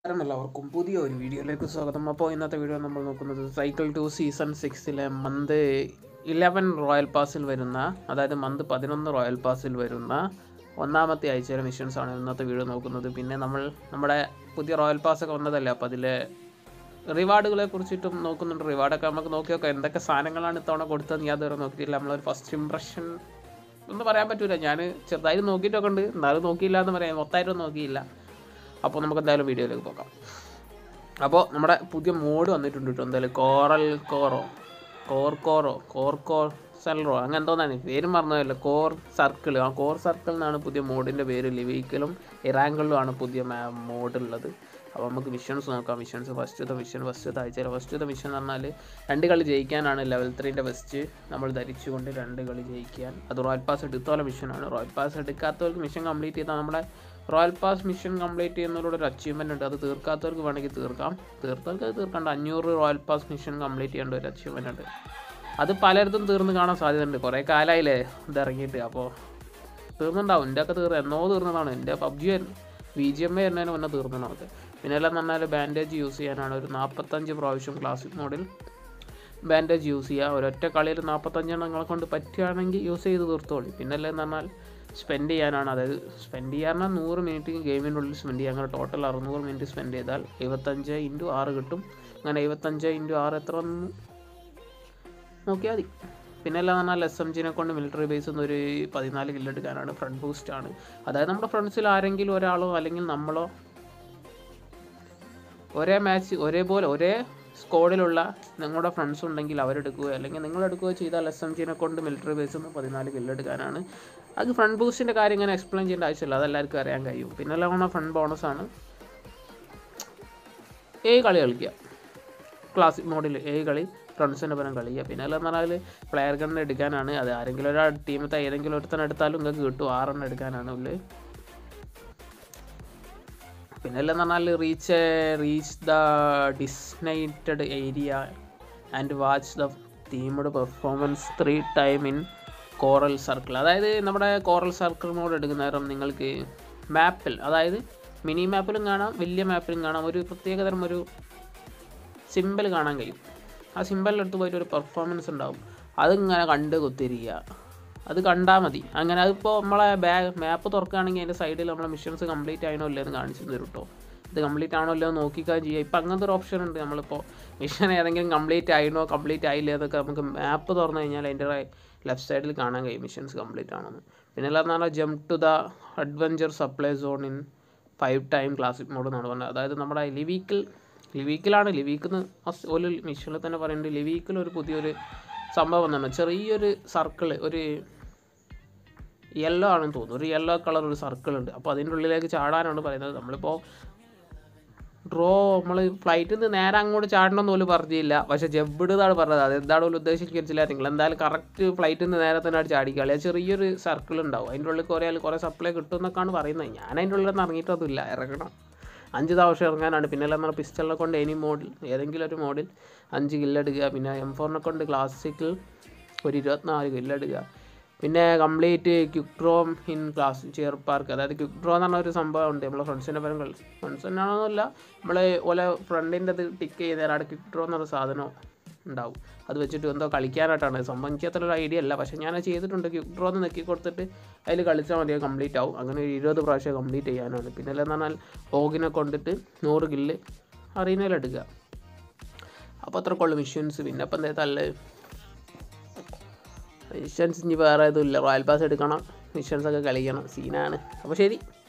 നമസ്കാരം എല്ലാവർക്കും പുതിയ ഒരു വീഡിയോയിലേക്ക് സ്വാഗതം അപ്പോൾ ഇന്നത്തെ വീഡിയോ നമ്മൾ നോക്കുന്നത് സൈക്കിൾ ടു സീസൺ സിക്സിലെ മന്ത് ഇലവൻ റോയൽ പാസിൽ വരുന്ന അതായത് മന്ത് പതിനൊന്ന് റോയൽ പാസിൽ വരുന്ന ഒന്നാമത്തെ ആഴ്ചയിലെ മിഷൻസ് ആണ് ഇന്നത്തെ വീഡിയോ നോക്കുന്നത് പിന്നെ നമ്മൾ നമ്മുടെ പുതിയ റോയൽ പാസ് ഒക്കെ വന്നതല്ലേ അപ്പോൾ അതിലെ റിവാർഡുകളെ കുറിച്ചിട്ടും നോക്കുന്നുണ്ട് റിവാർഡൊക്കെ നമുക്ക് നോക്കി നോക്കാം എന്തൊക്കെ സാധനങ്ങളാണ് ഇത്തവണ കൊടുത്തതെന്ന് യാതൊരു നോക്കിയിട്ടില്ല നമ്മളൊരു ഫസ്റ്റ് ഇംപ്രഷൻ ഒന്നും പറയാൻ പറ്റൂല ഞാൻ ചെറുതായിട്ട് നോക്കിയിട്ടൊക്കെ ഉണ്ട് എന്നാലും നോക്കിയില്ല എന്ന് പറയാം മൊത്തമായിട്ടൊന്നും നോക്കിയില്ല അപ്പോൾ നമുക്ക് എന്തായാലും വീഡിയോയിലേക്ക് പോകാം അപ്പോൾ നമ്മുടെ പുതിയ മോഡ് വന്നിട്ടുണ്ട് കേട്ടോ എന്തായാലും coral core core core core core സെൽറോ അങ്ങനെ എന്തോന്നാണ് പേരും പറഞ്ഞതല്ലോ കോർ സർക്കിൾ ആ കോർ സർക്കിൾ എന്നാണ് പുതിയ മോഡിൻ്റെ പേര് ലിവീക്കലും ഇറാങ്കിളിലുമാണ് പുതിയ മോഡ് ഉള്ളത് അപ്പോൾ നമുക്ക് മിഷൻസ് നോക്കാം മിഷൻസ് ഫസ്റ്റത്തെ മിഷൻ ഫസ്റ്റത്തെ ആഴ്ചയിലെ ഫസ്റ്റത്തെ മിഷൻ എന്ന് പറഞ്ഞാൽ രണ്ട് കളി ജയിക്കാനാണ് ലെവൽ ത്രീൻ്റെ വെസ്റ്റ് നമ്മൾ ധരിച്ചുകൊണ്ട് രണ്ട് കളി ജയിക്കാൻ അത് റോയൽ പാസ് എടുത്തോളം മിഷനാണ് റോയൽ പാസ് എടുക്കാത്തവർക്ക് മിഷൻ കംപ്ലീറ്റ് ചെയ്താൽ നമ്മുടെ റോയൽ പാസ് മിഷൻ കംപ്ലീറ്റ് ചെയ്യുന്നതിലൂടെ ഒരു അച്ചീവ്മെൻ്റ് ഉണ്ട് അത് തീർക്കാത്തവർക്ക് വേണമെങ്കിൽ തീർക്കാം തീർത്തവർക്ക് അത് തീർക്കണ്ട അഞ്ഞൂറ് റോയൽ പാസ് മിഷൻ കംപ്ലീറ്റ് ചെയ്യേണ്ട ഒരു അച്ചീവ്മെൻ്റ് ഉണ്ട് അത് പലയിടത്തും തീർന്ന് കാണാൻ സാധ്യതയുണ്ട് കുറേ കാലമായില്ലേ ഇത് ഇറങ്ങിയിട്ട് അപ്പോൾ തീർന്നുണ്ടാവും എൻ്റെ ഒക്കെ തീർന്ന് എന്നോ തീർന്നതാണ് എൻ്റെ PUBG B G M A എന്നതിന് മുന്നേ തീർന്നതാണ് അത് പിന്നെ എല്ലാം പറഞ്ഞാൽ ബാൻഡേജ് യൂസ് ചെയ്യാനാണ് ഒരു നാൽപ്പത്തഞ്ച് പ്രാവശ്യം ക്ലാസിക് മോഡിൽ ബാൻഡേജ് യൂസ് ചെയ്യുക ഒരൊറ്റ കളിയിൽ നാൽപ്പത്തഞ്ചെണ്ണം നിങ്ങളെ കൊണ്ട് പറ്റുകയാണെങ്കിൽ യൂസ് ചെയ്ത് തീർത്തോളി പിന്നെ എല്ലാം പറഞ്ഞാൽ സ്പെൻഡ് ചെയ്യാനാണ് അതായത് സ്പെൻഡ് ചെയ്യാൻ നൂറ് മിനിറ്റ് ഗെയിമിൻ്റെ ഉള്ളിൽ സ്പെൻഡ് ചെയ്യുക അങ്ങനെ ടോട്ടൽ അറുന്നൂറ് മിനിറ്റ് സ്പെൻഡ് ചെയ്താൽ എഴുപത്തഞ്ച് ഇൻറ്റു ആറ് കിട്ടും അങ്ങനെ എഴുപത്തഞ്ച് ഇൻറ്റു ആറ് എത്ര വന്നു നോക്കിയാൽ മതി പിന്നെ എല്ലാം പറഞ്ഞാൽ എസ് എം ജിനെ കൊണ്ട് മിലിറ്ററി ബേസ് ഒരു പതിനാല് കില്ല് എടുക്കാനാണ് ഫ്രണ്ട് ബൂസ്റ്റ് ആണ് അതായത് നമ്മുടെ ഫ്രണ്ട്സിൽ ആരെങ്കിലും ഒരാളോ അല്ലെങ്കിൽ നമ്മളോ ഒരേ മാച്ച് ഒരേപോലെ ഒരേ സ്ക്വാഡിലുള്ള നിങ്ങളുടെ ഫ്രണ്ട്സ് ഉണ്ടെങ്കിൽ അവരെടുക്കുകയോ അല്ലെങ്കിൽ നിങ്ങൾ എടുക്കുകയോ ചെയ്താൽ എസ് എം ജിനെ കൊണ്ട് മിലിറ്ററി ബേസിൽ നിന്ന് പതിനാല് കില്ലെടുക്കാനാണ് അത് ഫ്രണ്ട് ബൂസ്റ്റിൻ്റെ കാര്യം ഇങ്ങനെ എക്സ്പ്ലെയിൻ ചെയ്യേണ്ട ആവശ്യമില്ല അതെല്ലാവർക്കും അറിയാൻ കഴിയും പിന്നെ എല്ലാം പറഞ്ഞാൽ ഫ്രണ്ട് ബോണസാണ് ഏഴ് കളി കളിക്കുക ക്ലാസിക് മോഡിൽ ഏഴ് കളി ഫ്രണ്ട്സിൻ്റെ പരം കളിക്കുക പിന്നെ എല്ലാം പറഞ്ഞാൽ പ്ലെയർ ഗണ്ണ് എടുക്കാനാണ് അത് ആരെങ്കിലും ഒരാൾ ടീമത്തെ ഏതെങ്കിലും ഒരുത്തനെ എടുത്താലും നിങ്ങൾക്ക് കിട്ടും ആറെണ്ണം എടുക്കാനാണ് ഉള്ളിൽ പിന്നെ എല്ലാം പറഞ്ഞാൽ reach reach the designated area and watch the timed performance three time in coral circle അതായത് നമ്മുടെ കോറൽ സർക്കിൾ മോഡ് എടുക്കുന്ന നേരം നിങ്ങൾക്ക് മാപ്പിൽ അതായത് മിനി മാപ്പിലും കാണാം വലിയ മാപ്പിലും കാണാം ഒരു പ്രത്യേകതരം ഒരു സിമ്പിൾ കാണാൻ കഴിയും ആ സിമ്പിളിലെടുത്ത് പോയിട്ട് ഒരു പെർഫോമൻസ് ഉണ്ടാവും അതിങ്ങനെ കണ്ട് കുത്തിരിക്കുക അത് കണ്ടാൽ മതി അങ്ങനെ അതിപ്പോൾ നമ്മളെ ബാഗ് മാപ്പ് തുറക്കുകയാണെങ്കിൽ അതിൻ്റെ സൈഡിൽ നമ്മളെ മിഷൻസ് കംപ്ലീറ്റ് ആയണോ ഇല്ലയോ എന്ന് കാണിച്ചു തരും കേട്ടോ ഇത് കംപ്ലീറ്റ് ആണോ ഇല്ലയോ എന്ന് നോക്കിക്കാൻ ചെയ്യുക ഇപ്പം അങ്ങനത്തെ ഒരു ഓപ്ഷൻ ഉണ്ട് നമ്മളിപ്പോൾ മിഷൻ ഏതെങ്കിലും കംപ്ലീറ്റ് ആയിനോ കംപ്ലീറ്റ് ആയില്ല എന്നൊക്കെ നമുക്ക് മാപ്പ് തുറന്നു കഴിഞ്ഞാൽ അതിൻ്റെ ലെഫ്റ്റ് സൈഡിൽ കാണാൻ കഴിയും മിഷൻസ് കംപ്ലീറ്റ് ആണെന്ന് പിന്നെ എല്ലാം പറഞ്ഞാൽ jump to the adventure supply zone in five time classic mode എന്നാണ് പറഞ്ഞത് അതായത് നമ്മുടെ ലിവീക്കിൽ ലിവീക്കിലാണ് ലിവീക്കിന്ന് ഒരു മിഷനിൽ തന്നെ പറയുന്നുണ്ട് ലിവീക്കിൽ ഒരു പുതിയൊരു സംഭവം വന്നിട്ടുണ്ട് ചെറിയൊരു സർക്കിൾ ഒരു യെല്ലോ ആണെന്ന് തോന്നുന്നു ഒരു യെല്ലോ കളർ ഒരു സർക്കിൾ ഉണ്ട് അപ്പോൾ അതിൻ്റെ ഉള്ളിലേക്ക് ചാടാനാണ് പറയുന്നത് നമ്മളിപ്പോൾ ഡ്രോ നമ്മൾ ഫ്ലൈറ്റിൽ നിന്ന് നേരെ അങ്ങോട്ട് ചാടണമെന്ന് പോലും പറഞ്ഞില്ല പക്ഷേ ജബ്ബിടുന്നാണ് പറഞ്ഞത് അത് എന്താണ് പോലും ഉദ്ദേശിച്ചില്ല നിങ്ങൾ എന്തായാലും കറക്റ്റ് ഫ്ലൈറ്റിൽ നിന്ന് നേരെ തന്നെ ചാടിക്കളി ചെറിയൊരു സർക്കിൾ ഉണ്ടാവും അതിൻ്റെ ഉള്ളിൽ കുറേ ആൾ കുറേ സപ്ലൈ കിട്ടും എന്നൊക്കെയാണ് പറയുന്നത് ഞാൻ അതിൻ്റെ ഉള്ളിൽ നിന്ന് ഇറങ്ങിയിട്ടൊന്നുമില്ല ഇറങ്ങണം അഞ്ച് പ്രാവശ്യം ഇറങ്ങാനാണ് പിന്നെ എല്ലാം നമ്മൾ പിസ്റ്റളിനെ കൊണ്ട് എനി മോഡിൽ ഏതെങ്കിലും ഒരു മോഡിൽ അഞ്ച് കില്ലെടുക്കുക പിന്നെ എം ഫോറിനെ കൊണ്ട് ക്ലാസിക്കിൽ ഒരു ഇരുപത്തിനാല് കില്ലെടുക്കുക പിന്നെ complete quick draw in class chair park അതായത് ക്വിക്ക് ഡ്രോ എന്ന് പറഞ്ഞ ഒരു സംഭവം ഉണ്ട് നമ്മളെ ഫ്രണ്ട്സിൻ്റെ പരം കളി ഫ്രണ്ട്സ് തന്നെയാണെന്നല്ല നമ്മൾ ഓലെ ഫ്രണ്ടിൻ്റെ അത് ടിക്ക് ചെയ്താൽ അവിടെ ക്വിക്ക് ഡ്രോ എന്നൊരു സാധനം ഉണ്ടാവും അത് വെച്ചിട്ട് എന്തോ കളിക്കാനായിട്ടാണ് സംഭവം എനിക്ക് അത്ര ഒരു ഐഡിയ അല്ല പക്ഷേ ഞാൻ ചെയ്തിട്ടുണ്ട് ക്വിക്ക് ഡ്രോ എന്ന് നെക്കി കൊടുത്തിട്ട് അതിൽ കളിച്ചാൽ മതി കംപ്ലീറ്റ് ആവും അങ്ങനെ ഒരു ഇരുപത് പ്രാവശ്യം കംപ്ലീറ്റ് ചെയ്യാനാണ് പിന്നെ എന്ന് പറഞ്ഞാൽ ഓഗിനെ കൊണ്ടിട്ട് നൂറ് കില്ല് അറീനയിലെടുക്കുക അപ്പോൾ അത്ര കൊള്ളു മിഷൻസ് പിന്നെ അപ്പം എന്താ തല്ലേ മിഷൻസ് ഇനി വേറെ ഇതുമില്ല റോയൽ പാസ് എടുക്കണം മിഷൻസ് ഒക്കെ കളിക്കണം സീനാണ് അപ്പോൾ ശരി